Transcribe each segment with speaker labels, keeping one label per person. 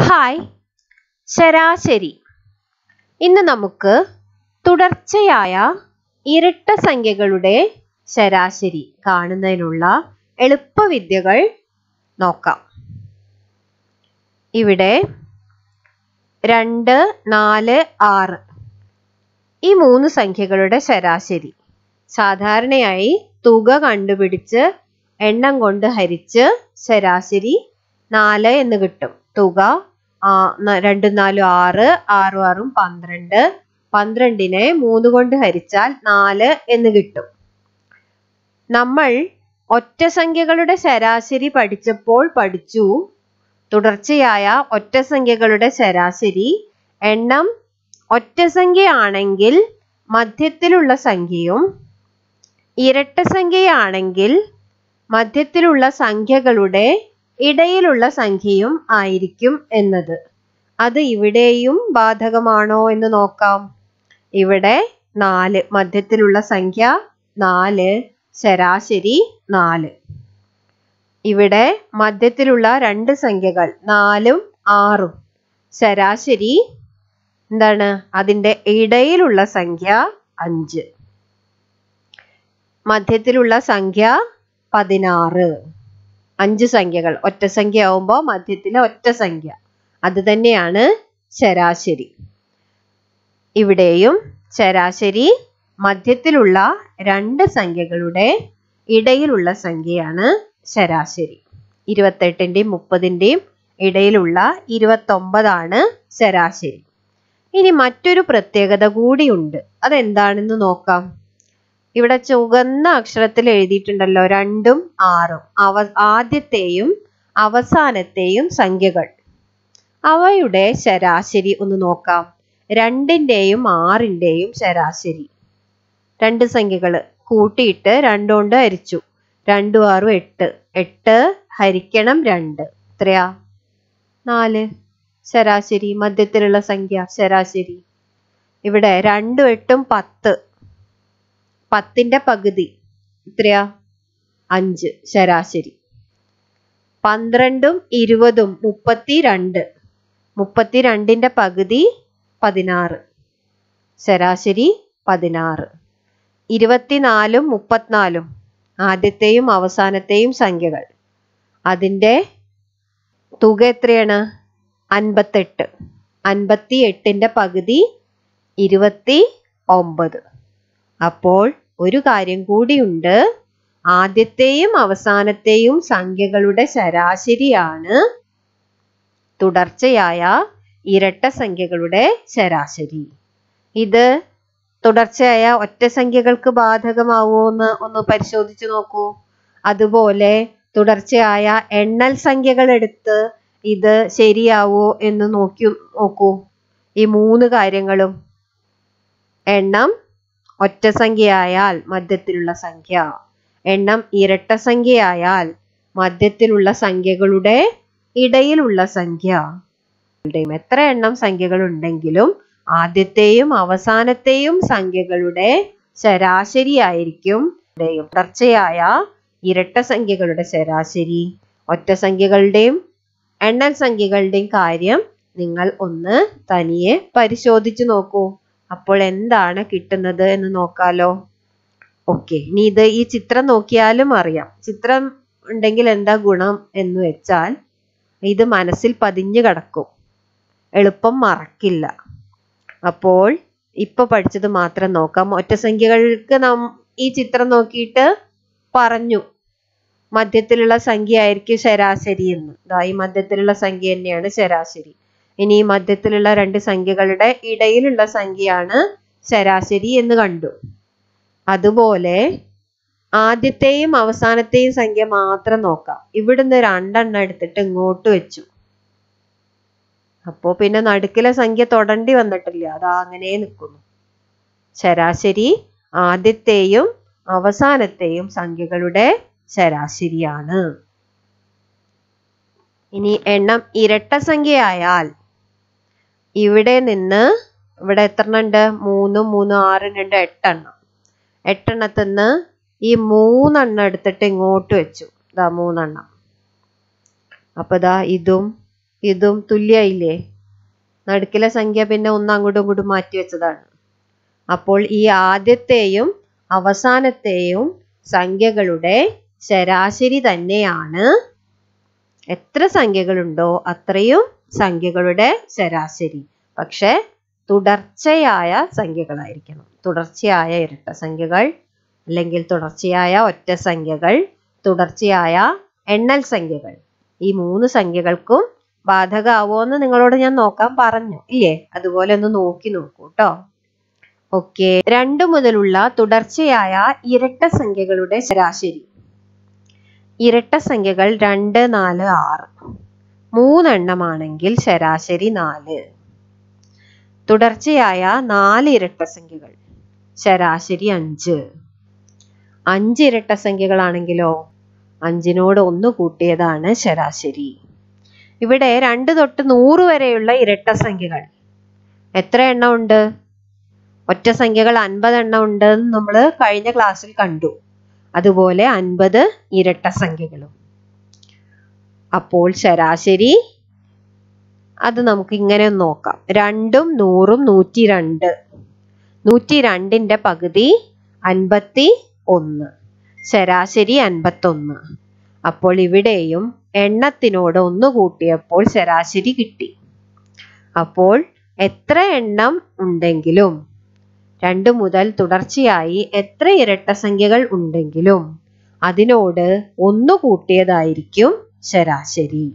Speaker 1: hi ശരാശരി ഇന്ന് നമുക്ക് തുടർച്ചയായ ഇരട്ട സംഖ്യകളുടെ ശരാശരി കാണുന്നതിനുള്ള എളുപ്പവിദ്യകൾ നോക്കാം ഇവിടെ രണ്ട് നാല് ആറ് ഈ മൂന്ന് സംഖ്യകളുടെ ശരാശരി സാധാരണയായി തുക കണ്ടുപിടിച്ച് എണ്ണം കൊണ്ട് ഹരിച്ച് ശരാശരി നാല് എന്ന് കിട്ടും തുക ആ, ന- രണ്ടും നാലും ആറ് ആറും ആറും പന്ത്രണ്ട് പന്ത്രണ്ടിനെ മൂന്ന് കൊണ്ട് ഹരിച്ചാൽ നാല് എന്ന് കിട്ടും നമ്മൾ ഒറ്റ സംഖ്യകളുടെ ശരാശരി പഠിച്ചപ്പോൾ പഠിച്ചു തുടർച്ചയായ ഒറ്റ സംഖ്യകളുടെ ശരാശരി എണ്ണം ഒറ്റ സംഖ്യയാണെങ്കിൽ മധ്യത്തിലുള്ള സംഖ്യയും ഇരട്ട സംഖ്യയാണെങ്കിൽ മധ്യത്തിലുള്ള സംഖ്യകളുടെ ഇടയിലുള്ള സംഖ്യയും ആയിരിക്കും എന്നത് അത് ഇവിടെയും ബാധകമാണോ എന്ന് നോക്കാം ഇവിടെ നാല് മധ്യത്തിലുള്ള സംഖ്യ നാല് ശരാശരി നാല് ഇവിടെ മധ്യത്തിലുള്ള രണ്ട് സംഖ്യകൾ നാലും ആറും ശരാശരി എന്താണ് അതിന്റെ ഇടയിലുള്ള സംഖ്യ അഞ്ച് മധ്യത്തിലുള്ള സംഖ്യ പതിനാറ് അഞ്ച് സംഖ്യകൾ ഒറ്റ സംഖ്യ ആവുമ്പോൾ മധ്യത്തിലെ ഒറ്റ സംഖ്യ അത് തന്നെയാണ് ശരാശരി ഇവിടെയും ശരാശരി മധ്യത്തിലുള്ള രണ്ട് സംഖ്യകളുടെ ഇടയിലുള്ള സംഖ്യയാണ് ശരാശരി ഇരുപത്തെട്ടിന്റെയും മുപ്പതിന്റെയും ഇടയിലുള്ള ഇരുപത്തൊമ്പതാണ് ശരാശരി ഇനി മറ്റൊരു പ്രത്യേകത കൂടിയുണ്ട് അതെന്താണെന്ന് നോക്കാം ഇവിടെ ചുവന്ന അക്ഷരത്തിൽ എഴുതിയിട്ടുണ്ടല്ലോ രണ്ടും ആറും അവ ആദ്യത്തെയും അവസാനത്തെയും സംഖ്യകൾ അവയുടെ ശരാശരി ഒന്ന് നോക്കാം രണ്ടിന്റെയും ആറിന്റെയും ശരാശരി രണ്ട് സംഖ്യകൾ കൂട്ടിയിട്ട് രണ്ടുകൊണ്ട് ഹരിച്ചു രണ്ടും ആറും എട്ട് എട്ട് ഹരിക്കണം രണ്ട് എത്രയാ നാല് ശരാശരി മധ്യത്തിലുള്ള സംഖ്യ ശരാശരി ഇവിടെ രണ്ടും എട്ടും പത്ത് പത്തിന്റെ പകുതി എത്രയാ അഞ്ച് ശരാശരി പന്ത്രണ്ടും ഇരുപതും മുപ്പത്തിരണ്ട് മുപ്പത്തിരണ്ടിന്റെ പകുതി പതിനാറ് ശരാശരി പതിനാറ് ഇരുപത്തിനാലും മുപ്പത്തിനാലും ആദ്യത്തെയും അവസാനത്തെയും സംഖ്യകൾ അതിന്റെ തുക എത്രയാണ് അൻപത്തെട്ട് അൻപത്തി എട്ടിന്റെ പകുതി ഇരുപത്തി ഒമ്പത് അപ്പോൾ ഒരു കാര്യം കൂടിയുണ്ട് ആദ്യത്തെയും അവസാനത്തെയും സംഖ്യകളുടെ ശരാശരിയാണ് തുടർച്ചയായ ഇരട്ട സംഖ്യകളുടെ ശരാശരി ഇത് തുടർച്ചയായ ഒറ്റ സംഖ്യകൾക്ക് ബാധകമാവോ എന്ന് ഒന്ന് പരിശോധിച്ചു നോക്കൂ അതുപോലെ തുടർച്ചയായ എണ്ണൽ സംഖ്യകൾ എടുത്ത് ഇത് ശരിയാവോ എന്ന് നോക്കി നോക്കൂ ഈ മൂന്ന് കാര്യങ്ങളും എണ്ണം ഒറ്റ സംഖ്യയായാൽ മധ്യത്തിലുള്ള സംഖ്യ എണ്ണം ഇരട്ട സംഖ്യയായാൽ മധ്യത്തിലുള്ള സംഖ്യകളുടെ ഇടയിലുള്ള സംഖ്യ യുടെയും എത്ര എണ്ണം സംഖ്യകൾ ഉണ്ടെങ്കിലും ആദ്യത്തെയും അവസാനത്തെയും സംഖ്യകളുടെ ശരാശരി ആയിരിക്കും ഇവിടെയും തുടർച്ചയായ ഇരട്ട സംഖ്യകളുടെ ശരാശരി ഒറ്റ സംഖ്യകളുടെയും എണ്ണൽ സംഖ്യകളുടെയും കാര്യം നിങ്ങൾ ഒന്ന് തനിയെ പരിശോധിച്ചു നോക്കൂ അപ്പോൾ എന്താണ് കിട്ടുന്നത് എന്ന് നോക്കാലോ ഓക്കെ ഇനി ഇത് ഈ ചിത്രം നോക്കിയാലും അറിയാം ചിത്രം ഉണ്ടെങ്കിൽ എന്താ ഗുണം എന്ന് വെച്ചാൽ ഇത് മനസ്സിൽ പതിഞ്ഞു കിടക്കും എളുപ്പം മറക്കില്ല അപ്പോൾ ഇപ്പൊ പഠിച്ചത് മാത്രം നോക്കാം ഒറ്റ സംഖ്യകൾക്ക് നാം ഈ ചിത്രം നോക്കിയിട്ട് പറഞ്ഞു മധ്യത്തിലുള്ള സംഖ്യ ആയിരിക്കും ശരാശരി എന്ന് ദാ ഈ മധ്യത്തിലുള്ള സംഖ്യ തന്നെയാണ് ശരാശരി ഇനി ഈ മധ്യത്തിലുള്ള രണ്ട് സംഖ്യകളുടെ ഇടയിലുള്ള സംഖ്യയാണ് ശരാശരി എന്ന് കണ്ടു അതുപോലെ ആദ്യത്തെയും അവസാനത്തെയും സംഖ്യ മാത്രം നോക്കാം ഇവിടുന്ന് രണ്ടെണ്ണം എടുത്തിട്ട് ഇങ്ങോട്ട് വെച്ചു അപ്പോ പിന്നെ നടുക്കിലെ സംഖ്യ തൊടണ്ടി വന്നിട്ടില്ല അത് അങ്ങനെ നിൽക്കുന്നു ശരാശരി ആദ്യത്തെയും അവസാനത്തെയും സംഖ്യകളുടെ ശരാശരിയാണ് ഇനി എണ്ണം ഇരട്ട സംഖ്യയായാൽ ഇവിടെ നിന്ന് ഇവിടെ എത്ര ഉണ്ട് മൂന്നും മൂന്നും ആറും രണ്ട് എട്ടെണ്ണം എട്ടെണ്ണത്തിന്ന് ഈ മൂന്നെണ്ണം എടുത്തിട്ട് ഇങ്ങോട്ട് വെച്ചു ഇതാ മൂന്നെണ്ണം അപ്പൊ ദാ ഇതും ഇതും തുല്യമായില്ലേ നടുക്കിലെ സംഖ്യ പിന്നെ ഒന്ന് അങ്ങോട്ടും ഇങ്ങോട്ടും മാറ്റി വെച്ചതാണ് അപ്പോൾ ഈ ആദ്യത്തെയും അവസാനത്തെയും സംഖ്യകളുടെ ശരാശരി തന്നെയാണ് എത്ര സംഖ്യകളുണ്ടോ അത്രയും സംഖ്യകളുടെ ശരാശരി പക്ഷെ തുടർച്ചയായ സംഖ്യകളായിരിക്കണം തുടർച്ചയായ ഇരട്ട സംഖ്യകൾ അല്ലെങ്കിൽ തുടർച്ചയായ ഒറ്റ സംഖ്യകൾ തുടർച്ചയായ എണ്ണൽ സംഖ്യകൾ ഈ മൂന്ന് സംഖ്യകൾക്കും ബാധകാവോ എന്ന് നിങ്ങളോട് ഞാൻ നോക്കാൻ പറഞ്ഞു ഇല്ലേ അതുപോലെ ഒന്ന് നോക്കി നോക്കൂ കേട്ടോ ഓക്കെ രണ്ടു മുതലുള്ള തുടർച്ചയായ ഇരട്ട സംഖ്യകളുടെ ശരാശരി ഇരട്ട സംഖ്യകൾ രണ്ട് നാല് ആറ് മൂന്നെണ്ണമാണെങ്കിൽ ശരാശരി നാല് തുടർച്ചയായ നാല് ഇരട്ട സംഖ്യകൾ ശരാശരി അഞ്ച് അഞ്ച് ഇരട്ട സംഖ്യകളാണെങ്കിലോ അഞ്ചിനോട് ഒന്ന് കൂട്ടിയതാണ് ശരാശരി ഇവിടെ രണ്ട് തൊട്ട് നൂറ് വരെയുള്ള ഇരട്ട സംഖ്യകൾ എത്ര എണ്ണം ഉണ്ട് ഒറ്റ സംഖ്യകൾ അൻപത് എണ്ണം ഉണ്ട് എന്ന് നമ്മൾ കഴിഞ്ഞ ക്ലാസ്സിൽ കണ്ടു അതുപോലെ അൻപത് ഇരട്ട സംഖ്യകളും അപ്പോൾ ശരാശരി അത് നമുക്ക് ഇങ്ങനെ ഒന്ന് നോക്കാം രണ്ടും നൂറും നൂറ്റി രണ്ട് നൂറ്റി രണ്ടിന്റെ പകുതി അൻപത്തി ഒന്ന് ശരാശരി അൻപത്തൊന്ന് അപ്പോൾ ഇവിടെയും എണ്ണത്തിനോട് ഒന്ന് കൂട്ടിയപ്പോൾ ശരാശരി കിട്ടി അപ്പോൾ എത്ര എണ്ണം ഉണ്ടെങ്കിലും രണ്ട് മുതൽ തുടർച്ചയായി എത്ര ഇരട്ട സംഖ്യകൾ ഉണ്ടെങ്കിലും അതിനോട് ഒന്ന് കൂട്ടിയതായിരിക്കും ശരാശരി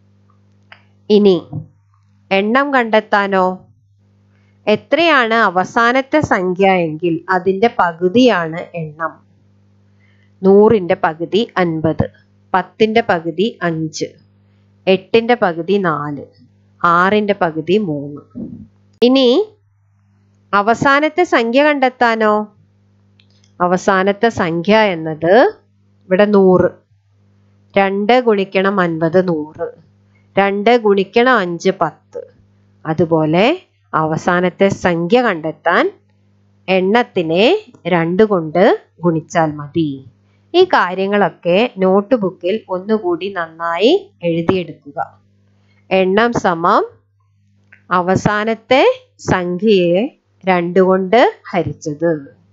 Speaker 1: ഇനി എണ്ണം കണ്ടെത്താനോ എത്രയാണ് അവസാനത്തെ സംഖ്യ എങ്കിൽ അതിന്റെ പകുതിയാണ് എണ്ണം നൂറിന്റെ പകുതി അൻപത് പത്തിന്റെ പകുതി അഞ്ച് എട്ടിന്റെ പകുതി നാല് ആറിന്റെ പകുതി മൂന്ന് ഇനി അവസാനത്തെ സംഖ്യ കണ്ടെത്താനോ അവസാനത്തെ സംഖ്യ എന്നത് ഇവിടെ നൂറ് രണ്ട് ഗുണിക്കണം അൻപത് നൂറ് രണ്ട് ഗുണിക്കണം അഞ്ച് പത്ത് അതുപോലെ അവസാനത്തെ സംഖ്യ കണ്ടെത്താൻ എണ്ണത്തിനെ രണ്ട് കൊണ്ട് ഗുണിച്ചാൽ മതി ഈ കാര്യങ്ങളൊക്കെ നോട്ട് ബുക്കിൽ ഒന്നുകൂടി നന്നായി എഴുതിയെടുക്കുക എണ്ണം സമം അവസാനത്തെ സംഖ്യയെ രണ്ട് കൊണ്ട് ഹരിച്ചത്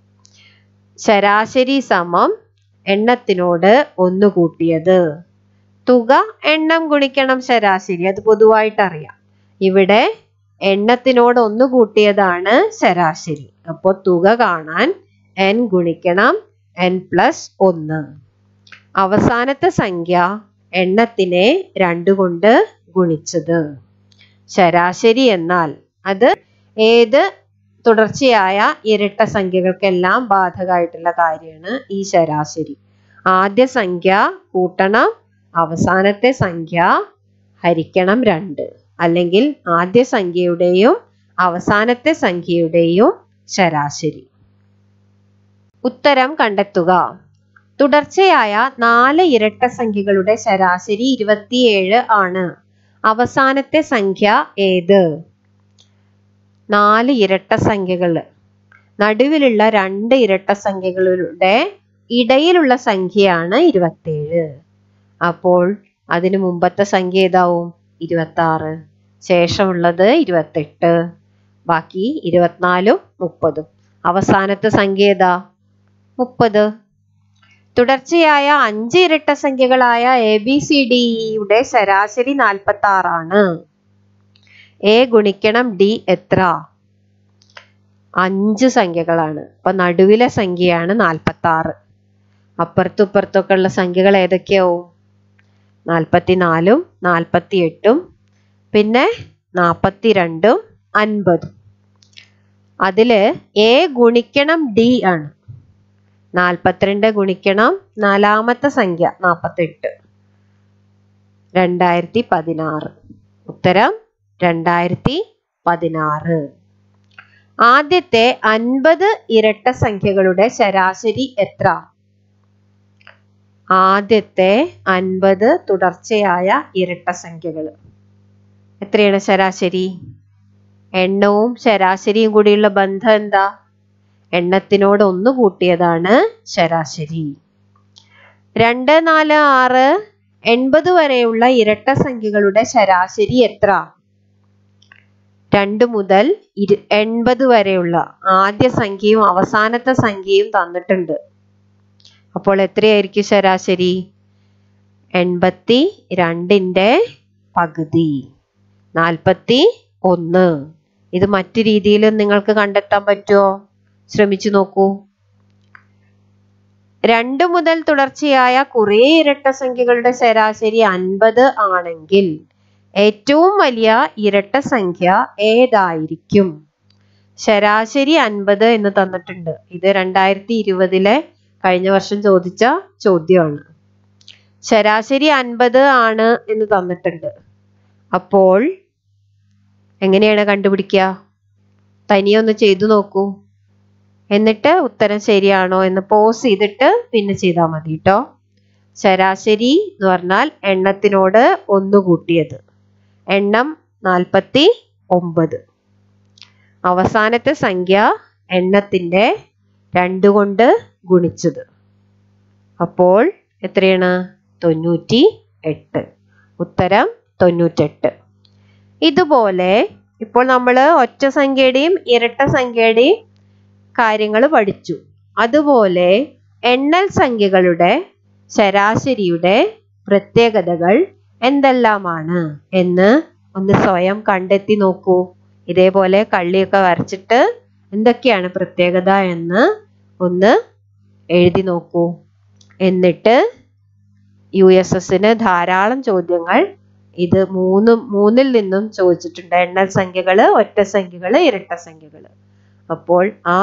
Speaker 1: ശരാശരി സമം എണ്ണത്തിനോട് ഒന്ന് കൂട്ടിയത് തുക എണ്ണം ഗുണിക്കണം ശരാശരി അത് പൊതുവായിട്ട് അറിയാം ഇവിടെ എണ്ണത്തിനോട് ഒന്ന് കൂട്ടിയതാണ് ശരാശരി അപ്പോൾ തുക കാണാൻ n ഗുണിക്കണം n പ്ലസ് ഒന്ന് അവസാനത്തെ സംഖ്യ എണ്ണത്തിനെ രണ്ട് കൊണ്ട് ഗുണിച്ചത് ശരാശരി എന്നാൽ അത് ഏത് തുടർച്ചയായ ഇരട്ട സംഖ്യകൾക്കെല്ലാം ബാധകമായിട്ടുള്ള കാര്യമാണ് ഈ ശരാശരി ആദ്യ സംഖ്യ കൂട്ടണം അവസാനത്തെ സംഖ്യ ഹരിക്കണം രണ്ട് അല്ലെങ്കിൽ ആദ്യ സംഖ്യയുടെയും അവസാനത്തെ സംഖ്യയുടെയും ശരാശരി ഉത്തരം കണ്ടെത്തുക തുടർച്ചയായ നാല് ഇരട്ട സംഖ്യകളുടെ ശരാശരി ഇരുപത്തിയേഴ് ആണ് അവസാനത്തെ സംഖ്യ ഏത് നാല് ഇരട്ട സംഖ്യകൾ നടുവിലുള്ള രണ്ട് ഇരട്ട സംഖ്യകളുടെ ഇടയിലുള്ള സംഖ്യയാണ് ഇരുപത്തേഴ് അപ്പോൾ അതിന് മുമ്പത്തെ സംഖ്യ ഏതാവും ഇരുപത്തി ആറ് ശേഷമുള്ളത് ഇരുപത്തെട്ട് ബാക്കി ഇരുപത്തിനാലും മുപ്പതും അവസാനത്തെ സംഖ്യ ഏതാ മുപ്പത് തുടർച്ചയായ അഞ്ച് ഇരട്ട സംഖ്യകളായ എ ബി സി ഡിയുടെ ശരാശരി നാൽപ്പത്തി ആറാണ് എ ഗുണിക്കണം ഡി എത്ര അഞ്ച് സംഖ്യകളാണ് അപ്പൊ നടുവിലെ സംഖ്യയാണ് നാൽപ്പത്തി ആറ് അപ്പുറത്തും ഇപ്പുറത്തൊക്കെ ഉള്ള സംഖ്യകൾ ഏതൊക്കെയാവും നാൽപ്പത്തിനാലും നാൽപ്പത്തി എട്ടും പിന്നെ നാൽപ്പത്തി രണ്ടും അൻപതും അതില് എ ഗുണിക്കണം ഡി ആണ് നാൽപ്പത്തിരണ്ട് ഗുണിക്കണം നാലാമത്തെ സംഖ്യ നാൽപ്പത്തെട്ട് രണ്ടായിരത്തി പതിനാറ് ഉത്തരം രണ്ടായിരത്തി പതിനാറ് ആദ്യത്തെ അൻപത് ഇരട്ട സംഖ്യകളുടെ ശരാശരി എത്ര ആദ്യത്തെ അൻപത് തുടർച്ചയായ ഇരട്ട സംഖ്യകൾ എത്രയാണ് ശരാശരി എണ്ണവും ശരാശരിയും കൂടിയുള്ള ബന്ധം എന്താ എണ്ണത്തിനോട് ഒന്ന് കൂട്ടിയതാണ് ശരാശരി രണ്ട് നാല് ആറ് എൺപത് വരെയുള്ള ഇരട്ട സംഖ്യകളുടെ ശരാശരി എത്ര രണ്ട് മുതൽ ഇരു എൺപത് വരെയുള്ള ആദ്യ സംഖ്യയും അവസാനത്തെ സംഖ്യയും തന്നിട്ടുണ്ട് അപ്പോൾ എത്രയായിരിക്കും ശരാശരി എൺപത്തി രണ്ടിൻ്റെ പകുതി നാൽപ്പത്തി ഒന്ന് ഇത് മറ്റു രീതിയിലും നിങ്ങൾക്ക് കണ്ടെത്താൻ പറ്റുമോ ശ്രമിച്ചു നോക്കൂ രണ്ട് മുതൽ തുടർച്ചയായ കുറേ ഇരട്ട സംഖ്യകളുടെ ശരാശരി അൻപത് ആണെങ്കിൽ ഏറ്റവും വലിയ ഇരട്ട സംഖ്യ ഏതായിരിക്കും ശരാശരി അൻപത് എന്ന് തന്നിട്ടുണ്ട് ഇത് രണ്ടായിരത്തി ഇരുപതിലെ കഴിഞ്ഞ വർഷം ചോദിച്ച ചോദ്യമാണ് ശരാശരി അൻപത് ആണ് എന്ന് തന്നിട്ടുണ്ട് അപ്പോൾ എങ്ങനെയാണ് കണ്ടുപിടിക്കുക തനിയെ ഒന്ന് ചെയ്തു നോക്കൂ എന്നിട്ട് ഉത്തരം ശരിയാണോ എന്ന് പോസ് ചെയ്തിട്ട് പിന്നെ ചെയ്താൽ മതി കേട്ടോ ശരാശരി എന്ന് പറഞ്ഞാൽ എണ്ണത്തിനോട് ഒന്ന് കൂട്ടിയത് എണ്ണം നാൽപ്പത്തി ഒമ്പത് അവസാനത്തെ സംഖ്യ എണ്ണത്തിന്റെ രണ്ട് കൊണ്ട് ഗുണിച്ചത് അപ്പോൾ എത്രയാണ് തൊണ്ണൂറ്റി എട്ട് ഉത്തരം തൊണ്ണൂറ്റെട്ട് ഇതുപോലെ ഇപ്പോൾ നമ്മൾ ഒറ്റ സംഖ്യയുടെയും ഇരട്ട സംഖ്യയുടെയും കാര്യങ്ങൾ പഠിച്ചു അതുപോലെ എണ്ണൽ സംഖ്യകളുടെ ശരാശരിയുടെ പ്രത്യേകതകൾ എന്തെല്ലാമാണ് എന്ന് ഒന്ന് സ്വയം കണ്ടെത്തി നോക്കൂ ഇതേപോലെ കള്ളിയൊക്കെ വരച്ചിട്ട് എന്തൊക്കെയാണ് പ്രത്യേകത എന്ന് ഒന്ന് എഴുതി നോക്കൂ എന്നിട്ട് യു എസ് എസിന് ധാരാളം ചോദ്യങ്ങൾ ഇത് മൂന്ന് മൂന്നിൽ നിന്നും ചോദിച്ചിട്ടുണ്ട് എണ്ണൽ സംഖ്യകള് ഒറ്റ സംഖ്യകള് ഇരട്ട സംഖ്യകള് അപ്പോൾ ആ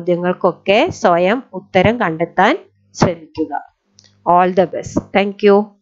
Speaker 1: ചോദ്യങ്ങൾക്കൊക്കെ സ്വയം ഉത്തരം കണ്ടെത്താൻ ശ്രമിക്കുക all the best thank U